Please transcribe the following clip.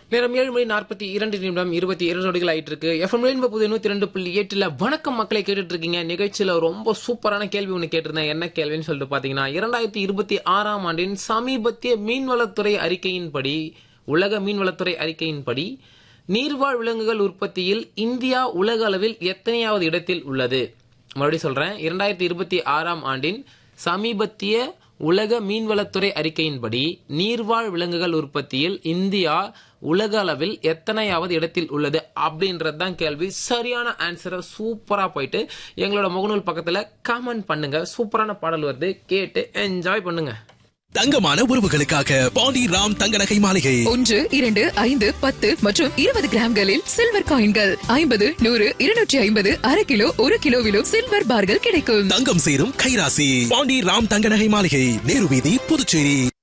நேரம் ஏழு மணி நாற்பத்தி இரண்டு நிமிடம் இருபத்தி இரண்டு நொடிகள் ஆயிட்டு இருக்கு எஃப்எம் ரெயின்போ புது நூத்தி ரெண்டு புள்ளி எட்டுல வணக்கம் மக்களை கேட்டுட்டு இருக்கீங்க நிகழ்ச்சியில ரொம்ப சூப்பரான கேள்வி ஒன்று கேட்டிருந்தேன் என்ன கேள்வின்னு சொல்லிட்டு பாத்தீங்கன்னா இரண்டாயிரத்தி இருபத்தி ஆறாம் ஆண்டின் சமீபத்திய மீன்வளத்துறை அறிக்கையின்படி உலக மீன்வளத்துறை அறிக்கையின்படி நீர்வாழ் விலங்குகள் உற்பத்தியில் இந்தியா உலக அளவில் எத்தனையாவது இடத்தில் உள்ளது மறுபடியும் சொல்றேன் இரண்டாயிரத்தி இருபத்தி ஆறாம் ஆண்டின் சமீபத்திய உலக மீன்வளத்துறை அறிக்கையின்படி நீர்வாழ் விலங்குகள் உற்பத்தியில் இந்தியா உலக அளவில் எத்தனையாவது இடத்தில் உள்ளது அப்படின்றது தான் கேள்வி சரியான ஆன்சரை சூப்பரா போயிட்டு எங்களோட முகநூல் பக்கத்துல கமெண்ட் பண்ணுங்க சூப்பரான பாடல் வருது கேட்டு என்ஜாய் பண்ணுங்க தங்கமான உறவுகளுக்காக பாண்டி ராம் தங்க நகை மாளிகை ஒன்று இரண்டு ஐந்து பத்து மற்றும் இருபது கிராம்களில் சில்வர் காயின்கள் ஐம்பது நூறு இருநூற்றி ஐம்பது அரை கிலோ ஒரு கிலோவிலும் சில்வர் பார்கள் கிடைக்கும் தங்கம் சேரும் கைராசி பாண்டி ராம் தங்க நகை மாளிகை நேரு வீதி புதுச்சேரி